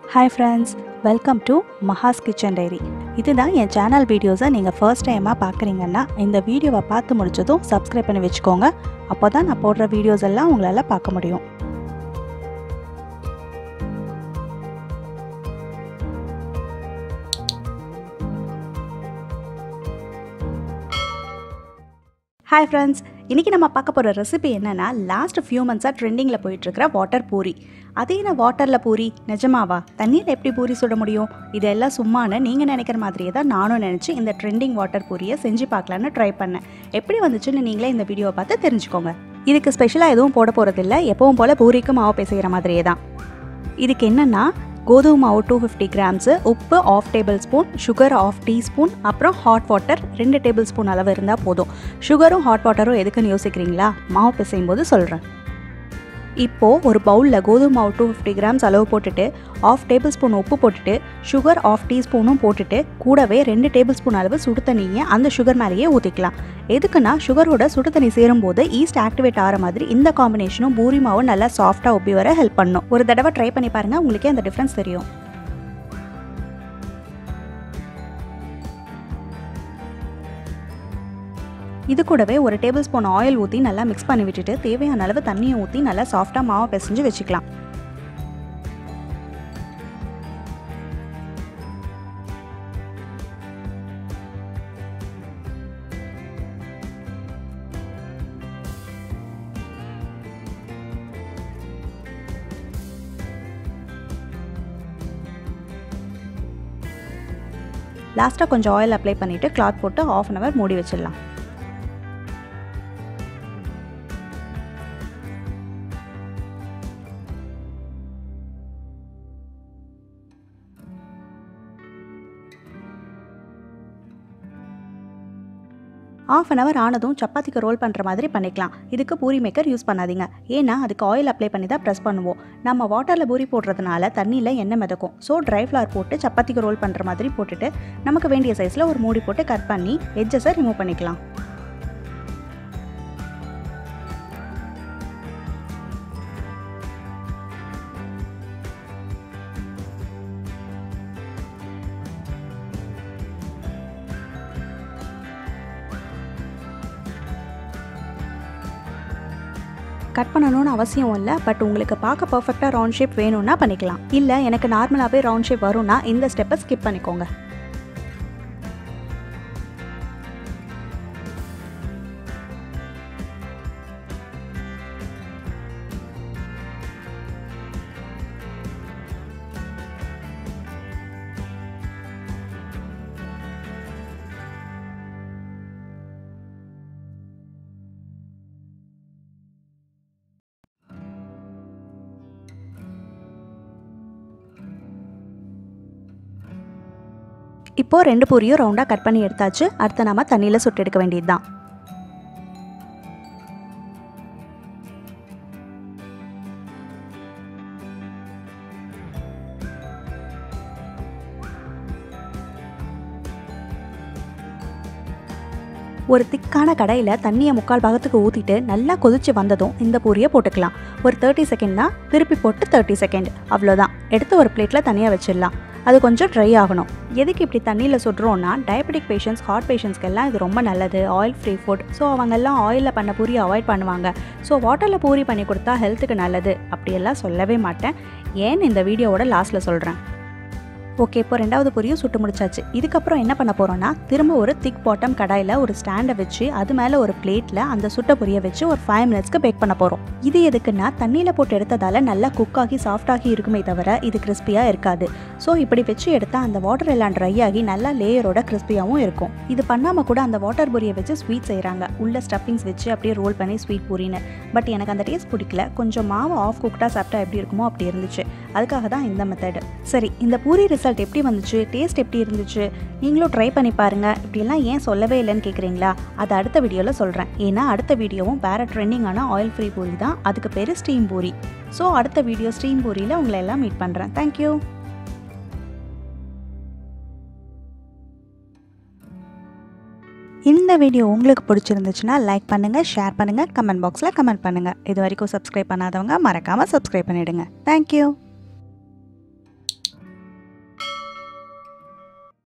hi friends welcome to Mahas kitchen diary இதுதான் என் channel வீடியோஸை நீங்கள் ஃபர்ஸ்ட் டைமாக பார்க்குறீங்கன்னா இந்த வீடியோவை பார்த்து முடிச்சதும் சப்ஸ்கிரைப் பண்ணி வச்சுக்கோங்க அப்போ தான் நான் போடுற வீடியோஸ் எல்லாம் உங்களால் பார்க்க முடியும் ஹாய் ஃப்ரெண்ட்ஸ் இன்றைக்கி நம்ம பார்க்க போகிற ரெசிபி என்னென்னா லாஸ்ட் ஃபியூ மந்த்ஸாக ட்ரெண்டிங்கில் போயிட்டுருக்கிற வாட்டர் பூரி அதே நான் வாட்டரில் பூரி நிஜமாவா தண்ணியில் எப்படி பூரி சுட முடியும் இதெல்லாம் சும்மானு நீங்கள் நினைக்கிற மாதிரியே தான் நானும் நினச்சி இந்த ட்ரெண்டிங் வாட்டர் பூரியை செஞ்சு பார்க்கலான்னு ட்ரை பண்ணேன் எப்படி வந்துச்சுன்னு நீங்களே இந்த வீடியோவை பார்த்து தெரிஞ்சுக்கோங்க இதுக்கு ஸ்பெஷலாக எதுவும் போட போகிறதில்ல எப்பவும் போல் பூரிக்கு மாவு பிசைகிற மாதிரியே தான் இதுக்கு என்னென்னா கோதுமை மாவு டூ ஃபிஃப்டி கிராம்ஸு உப்பு half tablespoon sugar half teaspoon அப்புறம் ஹாட் வாட்டர் ரெண்டு டேபிள் ஸ்பூன் அளவு இருந்தால் போதும் சுகரும் ஹாட் வாட்டரும் எதுக்குன்னு யோசிக்கிறீங்களா மாவு பிசையும் போது சொல்கிறேன் இப்போது ஒரு பவுலில் கோதுமை மாவு டூ ஃபிஃப்டி கிராம்ஸ் அளவு போட்டுட்டு ஆஃப் டேபிள் ஸ்பூன் உப்பு போட்டுட்டு சுகர் ஆஃப் டீஸ்பூனும் போட்டுட்டு கூடவே ரெண்டு டேபிள் ஸ்பூன் அளவு சுடு தண்ணியை அந்த சுகர் மேலேயே ஊற்றிக்கலாம் எதுக்குன்னா சுகரோட சுடு தண்ணி சேரும்போது ஈஸ்ட் ஆக்டிவேட் ஆகிற மாதிரி இந்த காம்பினேஷனும் பூரி மாவும் நல்லா சாஃப்டாக ஒப்பி வர ஹெல்ப் பண்ணும் ஒரு தடவை ட்ரை பண்ணி பாருங்கள் உங்களுக்கே அந்த டிஃப்ரென்ஸ் தெரியும் இது கூடவே ஒரு டேபிள் ஸ்பூன் ஆயில் ஊற்றி நல்லா மிக்ஸ் பண்ணி விட்டுட்டு தேவையான அளவு தண்ணியை ஊற்றி நல்லா சாஃப்டாக மாவை பிசைஞ்சு வச்சுக்கலாம் லாஸ்ட்டாக கொஞ்சம் ஆயில் அப்ளை பண்ணிவிட்டு கிளாத் போட்டு ஆஃப் அன் ஹவர் மூடி வச்சிடலாம் ஆஃப் அன் ஹவர் ஆனதும் சப்பாத்திக்கு ரோல் பண்ணுற மாதிரி பண்ணிக்கலாம் இதுக்கு பூரி மேக்கர் யூஸ் பண்ணாதீங்க ஏன்னா அதுக்கு ஆயில் அப்ளை பண்ணி தான் ப்ரெஸ் பண்ணுவோம் நம்ம வாட்டரில் பூரி போடுறதுனால தண்ணியில் எண்ணெய் மிதக்கும் ஸோ ட்ரை ஃப்ளவர் போட்டு சப்பாத்திக்கு ரோல் பண்ணுற மாதிரி போட்டுட்டு நமக்கு வேண்டிய சைஸில் ஒரு மூடி போட்டு கட் பண்ணி எட்ஜஸை ரிமூவ் பண்ணிக்கலாம் கட் பண்ணணும்னு அவசியம் இல்லை பட் உங்களுக்கு பார்க்க பர்ஃபெக்டாக ரவுண்ட் ஷேப் வேணும்னா பண்ணிக்கலாம் இல்லை எனக்கு நார்மலாகவே ரவுண்ட் ஷேப் வரும்னா இந்த ஸ்டெப்பை ஸ்கிப் பண்ணிக்கோங்க இப்போது ரெண்டு பூரியும் ரவுண்டாக கட் பண்ணி எடுத்தாச்சு அடுத்து நம்ம தண்ணியில் சுட்டு எடுக்க வேண்டியது தான் ஒரு திக்கான கடையில் தண்ணியை முக்கால் பாகத்துக்கு ஊற்றிட்டு நல்லா கொதிச்சு வந்ததும் இந்த பூரியை போட்டுக்கலாம் ஒரு தேர்ட்டி செகண்ட் தான் திருப்பி போட்டு தேர்ட்டி செகண்ட் அவ்வளோதான் எடுத்து ஒரு பிளேட்டில் தனியாக வச்சிடலாம் அது கொஞ்சம் ட்ரை ஆகணும் எதுக்கு இப்படி தண்ணியில் சுடுறோன்னா டயபெட்டிக் பேஷண்ட்ஸ் ஹார்ட் பேஷண்ட்ஸ்க்கெல்லாம் இது ரொம்ப நல்லது ஆயில் ஃப்ரீ ஃபுட் ஸோ அவங்கெல்லாம் ஆயிலில் பண்ண பூரி அவாய்ட் பண்ணுவாங்க ஸோ வாட்டரில் பூரி பண்ணி கொடுத்தா ஹெல்த்துக்கு நல்லது அப்படியெல்லாம் சொல்லவே மாட்டேன் ஏன்னு இந்த வீடியோவோட லாஸ்ட்டில் சொல்கிறேன் ஓகே இப்போ ரெண்டாவது பொரியும் சுட்டு முடிச்சாச்சு இதுக்கப்புறம் என்ன பண்ண போகிறோன்னா திரும்ப ஒரு திக் பாட்டம் கடாயில் ஒரு ஸ்டாண்டை வச்சு அது மேலே ஒரு பிளேட்டில் அந்த சுட்ட பொரியை வச்சு ஒரு ஃபைவ் மினிட்ஸ்க்கு பேக் பண்ண போகிறோம் இது எதுக்குன்னா தண்ணியில் போட்டு எடுத்ததால் நல்லா குக் ஆகி சாஃப்டாகி இருக்குமே தவிர இது கிறிஸ்பியாக இருக்காது ஸோ இப்படி வச்சு எடுத்தால் அந்த வாட்டர் எல்லாம் ட்ரை ஆகி நல்லா லேயரோட கிறிஸ்பியாகவும் இருக்கும் இது பண்ணாமல் கூட அந்த வாட்டர் பொரியை வச்சு ஸ்வீட் செய்கிறாங்க உள்ள ஸ்டஃபிங்ஸ் வச்சு அப்படியே ரோல் பண்ணி ஸ்வீட் பூரின்னு பட் எனக்கு அந்த டேஸ்ட் பிடிக்கல கொஞ்சம் மாவு ஆஃப் குக்டாக சாப்பிட்டா எப்படி இருக்குமோ அப்படி இருந்துச்சு அதுக்காக தான் இந்த மெத்தடு சரி இந்த பூரி ரிசல்ட் எப்படி வந்துச்சு டேஸ்ட் எப்படி இருந்துச்சு நீங்களும் ட்ரை பண்ணி பாருங்கள் இப்படியெல்லாம் ஏன் சொல்லவே இல்லைன்னு கேட்குறீங்களா அது அடுத்த வீடியோவில் சொல்கிறேன் ஏன்னா அடுத்த வீடியோவும் வேறு ட்ரெண்டிங்கான ஆயில் ஃப்ரீ பூரி தான் அதுக்கு பேர் ஸ்டீம் பூரி ஸோ அடுத்த வீடியோ ஸ்டீம் பூரியில் உங்களை எல்லாம் மீட் பண்ணுறேன் தேங்க்யூ இந்த வீடியோ உங்களுக்கு பிடிச்சிருந்துச்சுன்னா லைக் பண்ணுங்கள் ஷேர் பண்ணுங்கள் கமெண்ட் பாக்ஸில் கமெண்ட் பண்ணுங்கள் இது வரைக்கும் சப்ஸ்கிரைப் பண்ணாதவங்க மறக்காமல் சப்ஸ்கிரைப் பண்ணிவிடுங்க தேங்க்யூ